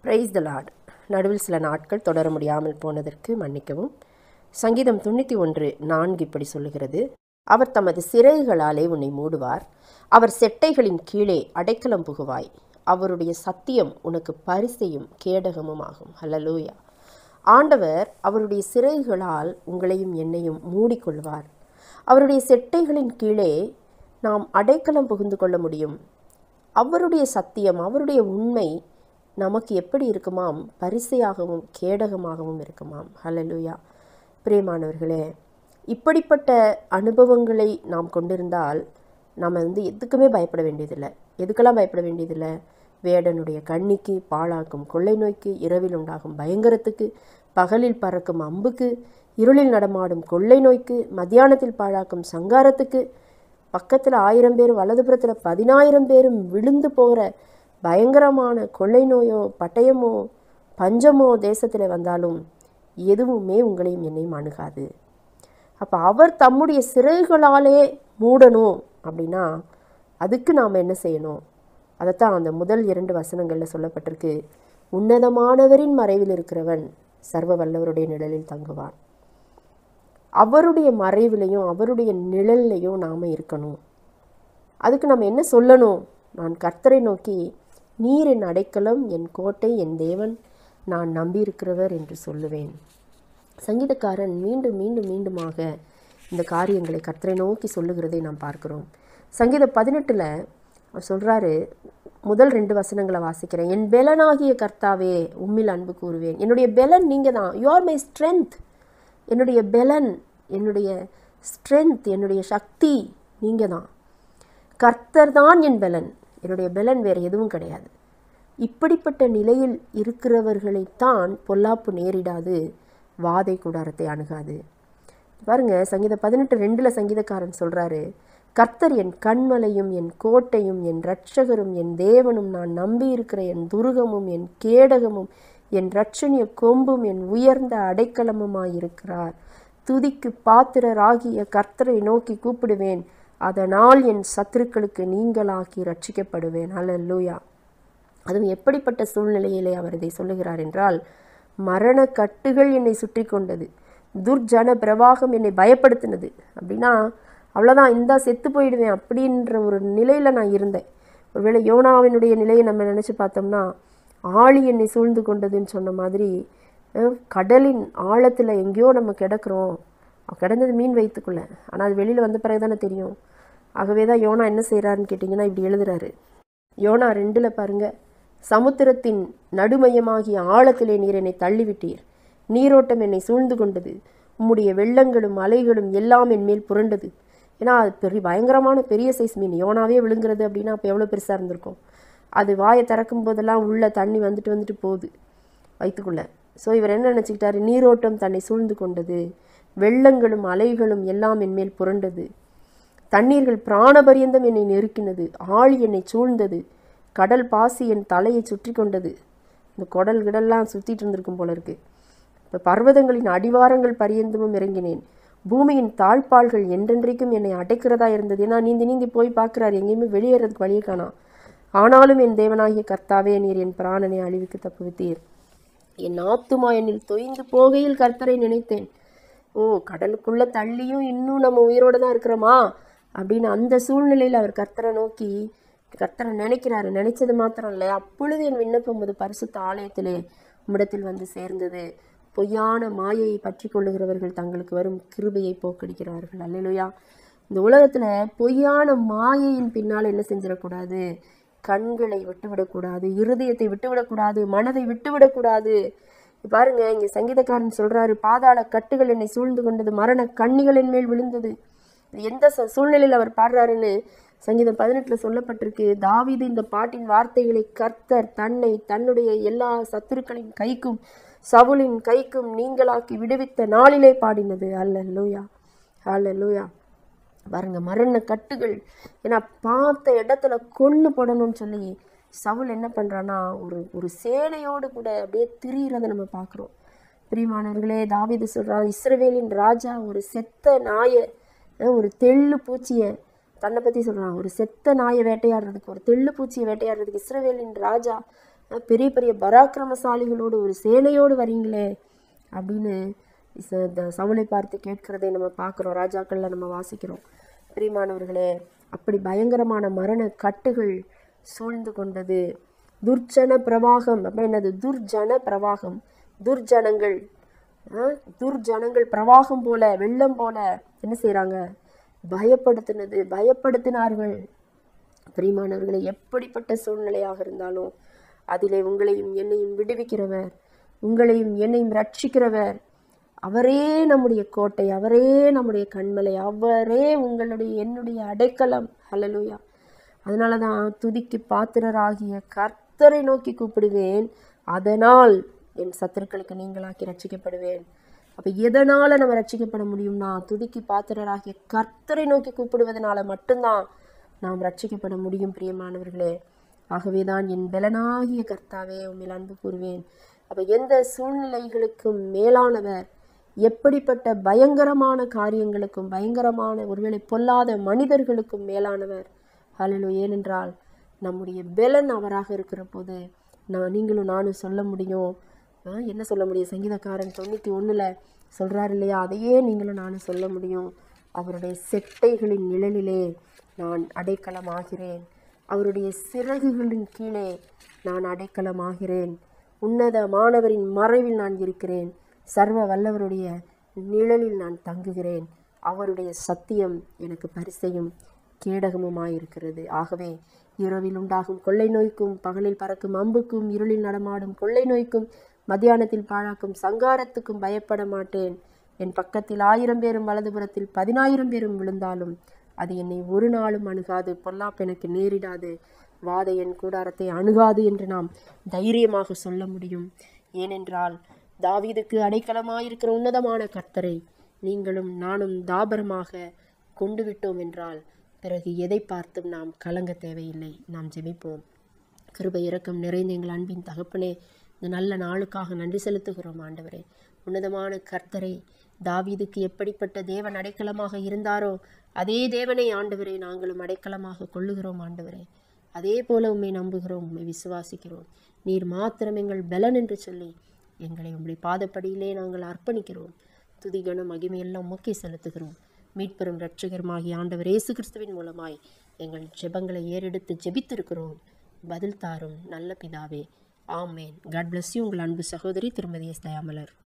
praise the Lord நடுவில் சில நாட்கள் தொடர முடியாமல் போனதற்கு மன்னிக்கவும் சங்கீதம் தொண்ணூற்றி ஒன்று நான்கு இப்படி சொல்லுகிறது அவர் தமது சிறைகளாலே உன்னை மூடுவார் அவர் செட்டைகளின் கீழே அடைக்கலம் புகுவாய் அவருடைய சத்தியம் உனக்கு பரிசையும் கேடகமும் ஆகும் ஹலலூயா ஆண்டவர் அவருடைய சிறைகளால் உங்களையும் என்னையும் மூடிக்கொள்வார் அவருடைய செட்டைகளின் கீழே நாம் அடைக்கலம் புகுந்து கொள்ள முடியும் அவருடைய சத்தியம் அவருடைய உண்மை நமக்கு எப்படி இருக்குமாம் பரிசையாகவும் கேடகமாகவும் இருக்குமாம் ஹலலூயா பிரியமானவர்களே இப்படிப்பட்ட அனுபவங்களை நாம் கொண்டிருந்தால் நாம் வந்து எதுக்குமே பயப்பட வேண்டியதில்லை எதுக்கெல்லாம் பயப்பட வேண்டியதில்லை வேடனுடைய கண்ணிக்கு பாழாக்கும் கொள்ளை நோய்க்கு இரவில் உண்டாகும் பயங்கரத்துக்கு பகலில் பறக்கும் அம்புக்கு இருளில் நடமாடும் கொள்ளை நோய்க்கு மத்தியானத்தில் பாழாக்கும் சங்காரத்துக்கு பக்கத்தில் ஆயிரம் பேர் வலதுபுறத்தில் பதினாயிரம் பேரும் விழுந்து போகிற பயங்கரமான கொள்ளை நோயோ பட்டயமோ பஞ்சமோ தேசத்தில் வந்தாலும் எதுவுமே உங்களையும் என்னையும் அணுகாது அப்போ அவர் தம்முடைய சிறைகளாலே மூடணும் அப்படின்னா அதுக்கு நாம் என்ன செய்யணும் அதைத்தான் அந்த முதல் இரண்டு வசனங்களில் சொல்லப்பட்டிருக்கு உன்னதமானவரின் மறைவில் இருக்கிறவன் சர்வ வல்லவருடைய நிழலில் தங்குவான் அவருடைய மறைவிலையும் அவருடைய நிழல்லையும் நாம் இருக்கணும் அதுக்கு நம்ம என்ன சொல்லணும் நான் கர்த்தரை நோக்கி நீர் என் அடைக்கலம் என் கோட்டை என் தேவன் நான் நம்பியிருக்கிறவர் என்று சொல்லுவேன் சங்கீதக்காரன் மீண்டும் மீண்டும் மீண்டுமாக இந்த காரியங்களை கர்த்தரை நோக்கி சொல்லுகிறதை நாம் பார்க்கிறோம் சங்கீதம் பதினெட்டில் அவர் சொல்கிறாரு முதல் ரெண்டு வசனங்களை வாசிக்கிறேன் என் பெலனாகிய கர்த்தாவே உம்மில் அன்பு கூறுவேன் என்னுடைய பெலன் நீங்கள் தான் யூ ஆர் மை ஸ்ட்ரென்த் என்னுடைய பெலன் என்னுடைய ஸ்ட்ரென்த் என்னுடைய சக்தி நீங்கள் தான் கர்த்தர் தான் என் பெலன் என்னுடைய பெலன் வேறு எதுவும் கிடையாது இப்படிப்பட்ட நிலையில் இருக்கிறவர்களைத்தான் பொல்லாப்பு நேரிடாது வாதை கூடாரத்தை அணுகாது பாருங்க சங்கீத பதினெட்டு ரெண்டில் சங்கீதக்காரன் சொல்கிறாரு கர்த்தர் என் கண்மலையும் என் கோட்டையும் என் இரட்சகரும் என் தேவனும் நான் நம்பியிருக்கிற என் துருகமும் என் கேடகமும் என் இரட்சணிய கொம்பும் என் உயர்ந்த அடைக்கலமுமாயிருக்கிறார் துதிக்கு பாத்திரராகிய கர்த்தரை நோக்கி கூப்பிடுவேன் அதனால் என் சத்துருக்களுக்கு நீங்களாக்கி ரட்சிக்கப்படுவேன் அல்லூயா அதுவும் எப்படிப்பட்ட சூழ்நிலையிலே அவர் இதை சொல்லுகிறார் என்றால் மரண கட்டுகள் என்னை சுற்றி கொண்டது துர்ஜன பிரவாகம் என்னை பயப்படுத்தினது அப்படின்னா அவ்வளோதான் இந்தா செத்து போயிடுவேன் அப்படின்ற ஒரு நிலையில் நான் இருந்தேன் ஒருவேளை யோனாவினுடைய நிலையை நம்ம நினச்சி பார்த்தோம்னா ஆழி என்னை சூழ்ந்து கொண்டதுன்னு சொன்ன மாதிரி கடலின் ஆழத்தில் எங்கேயோ நம்ம கிடக்கிறோம் கிடந்தது மீன் வயிற்றுக்குள்ளே ஆனால் அது வெளியில் வந்த பிறகு தானே தெரியும் ஆகவே தான் யோனா என்ன செய்கிறாருன்னு கேட்டிங்கன்னா இப்படி எழுதுறாரு யோனா ரெண்டில் பாருங்கள் சமுத்திரத்தின் நடுமையமாகிய ஆழத்திலே நீர் என்னை தள்ளிவிட்டீர் நீரோட்டம் என்னை சூழ்ந்து கொண்டது உம்முடைய வெள்ளங்களும் அலைகளும் எல்லாம் என் மேல் புரண்டது ஏன்னா அது பெரிய பயங்கரமான பெரிய சைஸ் மீன் யோனாவே விழுங்குறது அப்படின்னா அப்போ எவ்வளோ பெருசாக இருந்திருக்கும் அது வாயை திறக்கும் போதெல்லாம் உள்ள தண்ணி வந்துட்டு வந்துட்டு போகுது வயிற்றுக்குள்ளே ஸோ இவர் என்ன நினச்சிக்கிட்டாரு நீரோட்டம் தன்னை சூழ்ந்து கொண்டது வெள்ளங்களும் அலைகளும் எல்லாம் என் மேல் புரண்டது தண்ணீர்கள் பிராணபரியந்தம் என்னை நெருக்கினது ஆழி என்னை சூழ்ந்தது கடல் பாசி என் தலையை சுற்றி கொண்டது இந்த குடல் கிடல்லாம் சுற்றிட்டு இருந்திருக்கும் போல இருக்கு இப்போ பர்வதங்களின் அடிவாரங்கள் பரியந்தமும் இறங்கினேன் பூமியின் தாழ்பால்கள் என்றென்றைக்கும் என்னை அடைக்கிறதா இருந்தது ஏன்னா நீந்தி நீந்தி போய் பார்க்குறாரு எங்கேயுமே வெளியேறதுக்கு வழியே காணாம் ஆனாலும் என் தேவனாகிய கர்த்தாவே நீர் என் பிராணனை அழிவுக்கு தப்புவித்தீர் என் ஆத்துமா என்னில் தொய்ந்து போகையில் கர்த்தரை நினைத்தேன் ஓ கடலுக்குள்ளே தள்ளியும் இன்னும் நம்ம உயிரோடு தான் இருக்கிறோமா அப்படின்னு அந்த சூழ்நிலையில் அவர் கர்த்தரை நோக்கி கர்த்தரை நினைக்கிறாரு நினைச்சது மாத்திரம் இல்லை அப்பொழுது என் விண்ணப்பம் ஒரு பரிசுத்த ஆலயத்திலே உம்மிடத்தில் வந்து சேர்ந்தது பொய்யான மாயையை பற்றி கொள்ளுகிறவர்கள் தங்களுக்கு வரும் கிருபையை போக்கடிக்கிறார்கள் அல்லையா இந்த உலகத்தில் பொய்யான மாயையின் பின்னால் என்ன செஞ்சிடக்கூடாது கண்களை விட்டுவிடக்கூடாது இருதயத்தை விட்டுவிடக்கூடாது மனதை விட்டுவிடக்கூடாது பாருங்க இங்கே சங்கீதக்காரன் சொல்றாரு பாதாள கட்டுகள் என்னை சூழ்ந்து கொண்டது மரண கண்ணிகளின் மேல் விழுந்தது எந்த சூழ்நிலையில் அவர் பாடுறாருன்னு சங்கீதம் பதினெட்டில் சொல்லப்பட்டிருக்கு தாவிது இந்த பாட்டின் வார்த்தைகளை கர்த்தர் தன்னை தன்னுடைய எல்லா சத்துருக்களின் கைக்கும் சவுலின் கைக்கும் நீங்களாக்கி விடுவித்த நாளிலே பாடினது அல்ல லூயா அல்ல லூயா பாருங்க மரண கட்டுகள் ஏன்னா பார்த்த இடத்துல கொன்று போடணும்னு சொல்லி சவுல் என்ன பண்ணுறான்னா ஒரு ஒரு சேனையோடு கூட அப்படியே திரியிறத நம்ம பார்க்குறோம் பிரியமானவர்களே தாவிது சொல்கிறான் இஸ்ரவேலின் ராஜா ஒரு செத்த நாயை ஒரு தெள்ளு பூச்சியை தன்னை பற்றி சொல்கிறான் ஒரு செத்த நாயை வேட்டையாடுறதுக்கு ஒரு தெள்ளு பூச்சியை வேட்டையாடுறதுக்கு இஸ்ரவேலின் ராஜா அஹ் பெரிய பெரிய பராக்கிரமசாலிகளோடு ஒரு சேனையோடு வரீங்களே அப்படின்னு ச- த- சவுலை பார்த்து கேட்கிறதை நம்ம பார்க்குறோம் ராஜாக்களில் நம்ம வாசிக்கிறோம் பிரியமானவர்களே அப்படி பயங்கரமான மரண கட்டுகள் சூழ்ந்து கொண்டது துர்ஜன பிரவாகம் அப்ப என்னது துர்ஜன பிரவாகம் துர்ஜனங்கள் ஆ, துர்ஜனங்கள் பிரவாகம் போல வெள்ளம் போல என்ன செய்றாங்க பயப்படுத்தினது பயப்படுத்தினார்கள் பிரியமானவர்களே எப்படிப்பட்ட சூழ்நிலையாக இருந்தாலும் அதிலே உங்களையும் என்னையும் விடுவிக்கிறவர் உங்களையும் என்னையும் ரட்சிக்கிறவர் அவரே நம்முடைய கோட்டை அவரே நம்முடைய கண்மலை அவரே உங்களுடைய என்னுடைய அடைக்கலம் ஹalleluya அதனால தான் துதிக்கு பாத்திரராகிய கர்த்தரை நோக்கி கூப்பிடுவேன் அதனால் என் சத்துருக்களுக்கு நீங்களாக்கி ரட்சிக்கப்படுவேன் அப்போ எதனால் நம்ம ரட்சிக்கப்பட முடியும்னா துதிக்கு பாத்திரராகிய கர்த்தரை நோக்கி கூப்பிடுவதனால மட்டும்தான் நாம் ரட்சிக்கப்பட முடியும் பிரியமானவர்களே ஆகவே தான் என் பலனாகிய கர்த்தாவே உண்மையில் அன்பு கூறுவேன் அப்போ எந்த சூழ்நிலைகளுக்கும் மேலானவர் எப்படிப்பட்ட பயங்கரமான காரியங்களுக்கும் பயங்கரமான ஒருவேளை பொல்லாத மனிதர்களுக்கும் மேலானவர் ஹalleluya ஏனென்றால் நம்முடைய பெலன் அவராக இருக்கிற போது நான் நீங்களும் நானும் சொல்ல முடியும் ஆ, என்ன சொல்ல முடியும் சங்கீதக்காரன் தொண்ணூற்றி ஒன்றில் சொல்கிறார் இல்லையா அதையே நீங்களும் நானும் சொல்ல முடியும் அவருடைய செட்டைகளின் நிழலிலே நான் அடைக்கலமாகிறேன் அவருடைய சிறகுகளின் கீழே நான் அடைக்கலமாகிறேன் உன்னத மாணவரின் மறைவில் நான் இருக்கிறேன் சர்வ வல்லவருடைய நிழலில் நான் தங்குகிறேன் அவருடைய சத்தியம் எனக்கு பரிசையும் கேடகமுமாயிருக்கிறது ஆகவே இரவில் உண்டாகும் கொள்ளை நோய்க்கும் பகலில் பறக்கும் அம்புக்கும் இருளில் நடமாடும் கொள்ளை நோய்க்கும் மத்தியானத்தில் பாழாக்கும் சங்காரத்துக்கும் பயப்பட மாட்டேன் என் பக்கத்தில் ஆயிரம் பேரும் வலதுபுறத்தில் பதினாயிரம் பேரும் விழுந்தாலும் அது என்னை ஒரு நாளும் அணுகாது பொல்லாப்பு எனக்கு நேரிடாது வாதை என் கூடாரத்தை அணுகாது என்று நாம் தைரியமாக சொல்ல முடியும் ஏனென்றால் தாவீதுக்கு அடைக்கலமாயிருக்கிற உன்னதமான கர்த்தரை நீங்களும் நானும் தாபரமாக கொண்டு விட்டோம் என்றால் பிறகு எதை பார்த்தும் நாம் கலங்க தேவையில்லை நாம் ஜெபிப்போம் கிருபை இரக்கம் நிறைந்த எங்கள் அன்பின் தகப்பனே இந்த நல்ல நாளுக்காக நன்றி செலுத்துகிறோம் ஆண்டவரே உன்னதமான கர்த்தரை தாவீதுக்கு எப்படிப்பட்ட தேவன் அடைக்கலமாக இருந்தாரோ அதே தேவனை ஆண்டவரே நாங்களும் அடைக்கலமாக கொள்ளுகிறோம் ஆண்டவரே அதே போல உம்மை நம்புகிறோம் உம்மை விசுவாசிக்கிறோம் நீர் மாத்திரம் எங்கள் பலன் என்று சொல்லி எங்களை உம்முடைய பாதப்படியிலே நாங்கள் அர்ப்பணிக்கிறோம் துதிகன மகிமையெல்லாம் உமக்கே செலுத்துகிறோம் மீட்பெரும் இரட்சகருமாகிய ஆண்டவர் இயேசு கிறிஸ்துவின் மூலமாய் எங்கள் ஜெபங்களை ஏறெடுத்து ஜெபித்திருக்கிறோம் பதில் தாரும் நல்ல பிதாவே ஆமேன் காட் bless யூ உங்கள் அன்பு சகோதரி திருமதி எஸ் தயாமலர்